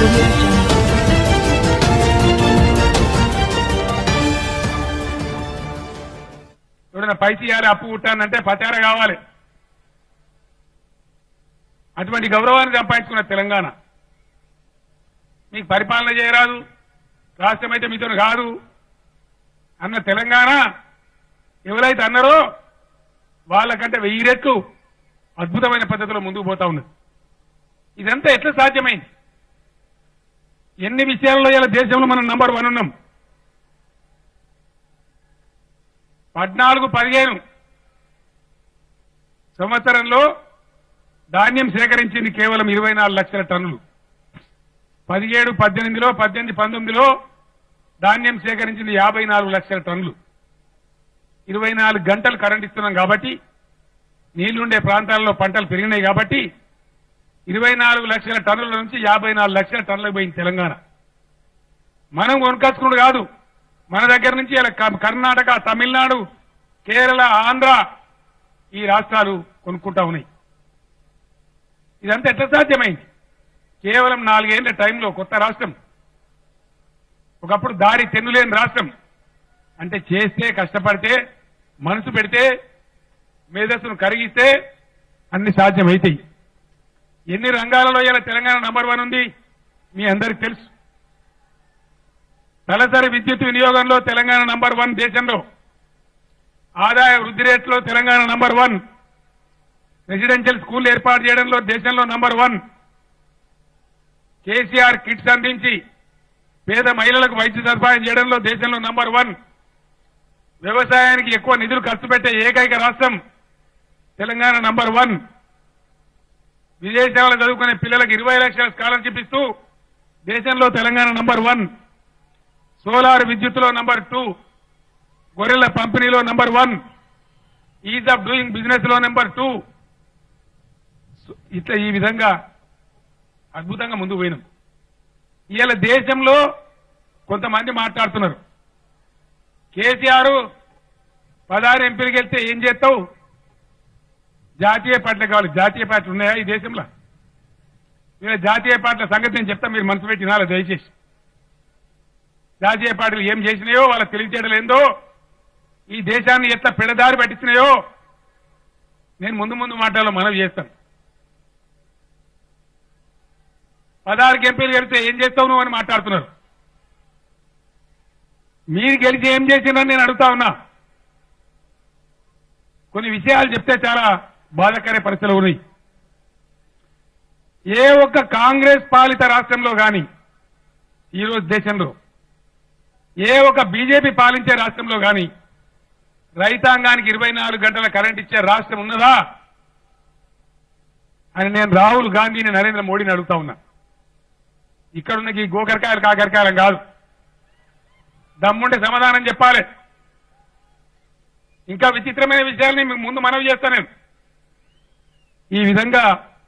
audio jungle. ఎవరైనా పైకి ఇవ్వాలి అప్పు పుట్టానంటే పచార కావాలి అటువంటి గౌరవాన్ని సంపాదించుకున్న తెలంగాణ మీకు పరిపాలన చేయరాదు రాష్ట్రం అయితే మీతో కాదు అన్న తెలంగాణ ఎవరైతే అన్నారో వాళ్ళకంటే వెయ్యి రెట్లు అద్భుతమైన పద్ధతిలో ముందుకు పోతా ఉన్నది ఇదంతా ఎట్లా సాధ్యమైంది ఎన్ని విషయాల్లో ఇలా దేశంలో మనం నంబర్ వన్ ఉన్నాం పద్నాలుగు పదిహేను సంవత్సరంలో ధాన్యం సేకరించింది కేవలం ఇరవై నాలుగు లక్షల టన్నులు పదిహేడు పద్దెనిమిదిలో పద్దెనిమిది పంతొమ్మిదిలో ధాన్యం సేకరించింది యాభై నాలుగు లక్షల టన్నులు ఇరవై నాలుగు గంటలు కరెంట్ ఇస్తున్నాం కాబట్టి నీళ్లుండే ప్రాంతాల్లో పంటలు పెరిగినాయి కాబట్టి ఇరవై నాలుగు లక్షల టన్నుల నుంచి యాభై నాలుగు లక్షల టన్నులకు పోయింది తెలంగాణ మనం కొనుకొచ్చుకున్నాడు కాదు మన దగ్గర నుంచి ఇలా క- కర్ణాటక తమిళనాడు కేరళ ఆంధ్ర ఈ రాష్ట్రాలు కొనుక్కుంటా ఉన్నాయి ఇదంతా ఎట్లా సాధ్యమైంది కేవలం నాలుగేళ్ల టైంలో కొత్త రాష్ట్రం ఒకప్పుడు దారి తెన్నులేని రాష్ట్రం అంటే చేస్తే కష్టపడితే మనసు పెడితే మేధస్సును కరిగిస్తే అన్ని సాధ్యమైతాయి ఎన్ని రంగాలలో ఇలా తెలంగాణ నంబర్ వన్ ఉంది మీ అందరికి తెలుసు తలసరి విద్యుత్ వినియోగంలో తెలంగాణ నంబర్ వన్ దేశంలో ఆదాయ వృద్ధి రేట్లో Telangana number one residential school ఏర్పాటు చేయడంలో దేశంలో నంబర్ వన్ కేసీఆర్ కిట్స్ అందించి పేద మహిళలకు వైద్య సదుపాయం చేయడంలో దేశంలో నంబర్ వన్ వ్యవసాయానికి ఎక్కువ నిధులు ఖర్చు పెట్టే ఏకైక రాష్ట్రం తెలంగాణ నంబర్ వన్ విదేశాల్లో చదువుకునే పిల్లలకు ఇరవై లక్షల స్కాలర్షిప్ ఇస్తూ దేశంలో తెలంగాణ నంబర్ వన్ సోలార్ విద్యుత్తులో నంబర్ టూ గొర్రెల పంపిణీలో number one ease of doing business లో నెంబర్ టూ ఇట్లా ఈ విధంగా అద్భుతంగా ముందుకు పోయినాం ఇవాళ దేశంలో కొంతమంది మాట్లాడుతున్నారు కేసీఆర్ పదహారు ఎంపీలకు వెళ్తే ఏం చేస్తావు జాతీయ పార్టీలు కావాలి జాతీయ పార్టీలు ఉన్నాయా ఈ దేశంలో ఇలా జాతీయ పార్టీల సంగతి నేను చెప్తా మీరు మనసు పెట్టి వినాలి దయచేసి జాతీయ పార్టీలు ఏం చేసినాయో వాళ్ళ తెలివితేటలు ఏందో ఈ దేశాన్ని ఎట్లా పెడదారి పట్టించినాయో నేను ముందు ముందు మాటల్లో మనవి చేస్తాను పదహారుకి ఎంపీలు గెలిస్తే ఏం చేస్తావు నువ్వు అని మాట్లాడుతున్నారు మీరు గెలిచి ఏం చేసిందని నేను అడుగుతా ఉన్నా కొన్ని విషయాలు చెప్తే చాలా బాధాకర పరిస్థితులు ఉన్నాయి ఏ ఒక్క కాంగ్రెస్ పాలిత రాష్ట్రంలో గాని ఈరోజు దేశంలో ఏ ఒక్క బీజేపీ పాలించే రాష్ట్రంలో గాని రైతాంగానికి ఇరవై నాలుగు గంటల కరెంట్ ఇచ్చే రాష్ట్రం ఉన్నదా అని నేను రాహుల్ గాంధీని నరేంద్ర మోడీని అడుగుతా ఉన్నా ఇక్కడున్న ఈ గోకరకాయలు కాకరకాయలం కాదు దమ్ముంటే సమాధానం చెప్పాలి ఇంకా విచిత్రమైన విషయాల్ని మీకు ముందు మనవి చేస్తాను నేను ఈ విధంగా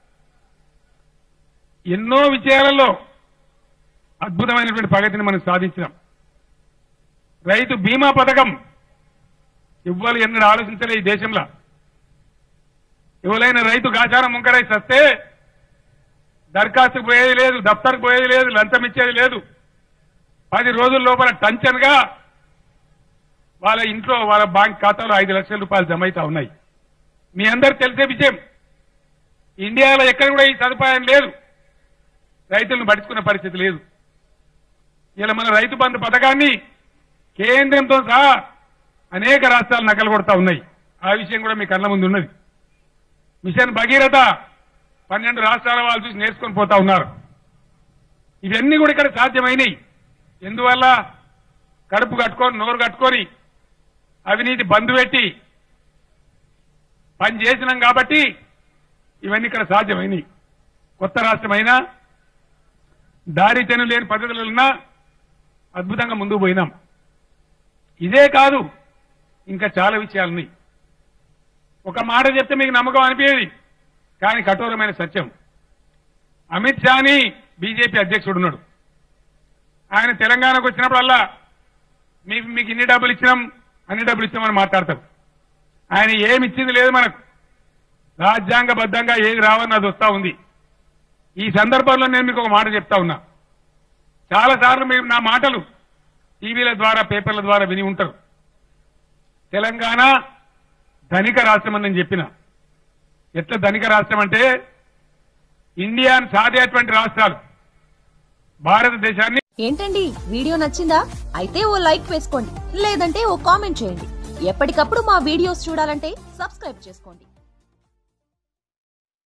ఎన్నో విషయాలలో అద్భుతమైనటువంటి ప్రగతిని మనం సాధించినాం రైతు బీమా పథకం ఇవ్వాలి ఎన్నడూ ఆలోచించలే ఈ దేశంలో ఎవరైనా రైతు గాచారం ముంకరై సస్తే దరఖాస్తుకు పోయేది లేదు దఫ్తర్కు పోయేది లేదు లంచం ఇచ్చేది లేదు పది రోజుల లోపల టంచన్ గా వాళ్ళ ఇంట్లో వాళ్ళ బ్యాంక్ ఖాతాలో ఐదు లక్షల రూపాయలు జమ అవుతా ఉన్నాయి మీ అందరు తెలిసే విషయం ఇండియాలో ఎక్కడ కూడా ఈ సదుపాయం లేదు రైతులను పట్టించుకునే పరిస్థితి లేదు ఇలా మన రైతు బంధు పథకాన్ని కేంద్రంతో సహా అనేక రాష్ట్రాలు నకలు కొడతా ఉన్నాయి ఆ విషయం కూడా మీ కళ్ళ ముందు ఉన్నది మిషన్ భగీరథ పన్నెండు రాష్ట్రాల వాళ్ళు చూసి నేర్చుకొని పోతా ఉన్నారు ఇవన్నీ కూడా ఇక్కడ సాధ్యమైనవి ఎందువల్ల కడుపు కట్టుకొని నోరు కట్టుకొని అవినీతి బంధు పెట్టి పని చేసినాం కాబట్టి ఇవన్నీ ఇక్కడ సాధ్యమైనవి కొత్త రాష్ట్రమైనా దారి తెను లేని పద్ధతులున్నా అద్భుతంగా ముందుకు పోయినాం ఇదే కాదు ఇంకా చాలా విషయాలున్నాయి ఒక మాట చెప్తే మీకు నమ్మకం అనిపించేది కానీ కఠోరమైన సత్యం అమిత్ షాని బీజేపీ అధ్యక్షుడు ఉన్నాడు ఆయన తెలంగాణకు వచ్చినప్పుడల్లా మీకు మీకు ఇన్ని డబ్బులు ఇచ్చినాం అన్ని డబ్బులు ఇచ్చామని మాట్లాడతారు ఆయన ఏమి ఇచ్చింది లేదు మనకు రాజ్యాంగబద్ధంగా ఏది రావని అది వస్తా ఉంది ఈ సందర్భంలో నేను మీకు ఒక మాట చెప్తా ఉన్నా చాలా సార్లు మీరు నా మాటలు టీవీల ద్వారా పేపర్ల ద్వారా విని ఉంటారు తెలంగాణ ధనిక రాష్ట్రం అని నేను చెప్పిన ఎట్లా ధనిక రాష్ట్రం అంటే ఇండియాను సాధేటువంటి రాష్ట్రాలు భారతదేశాన్ని ఏంటండి వీడియో నచ్చిందా అయితే ఓ లైక్ వేసుకోండి లేదంటే ఓ కామెంట్ చేయండి ఎప్పటికప్పుడు మా వీడియోస్ చూడాలంటే సబ్స్క్రైబ్ చేసుకోండి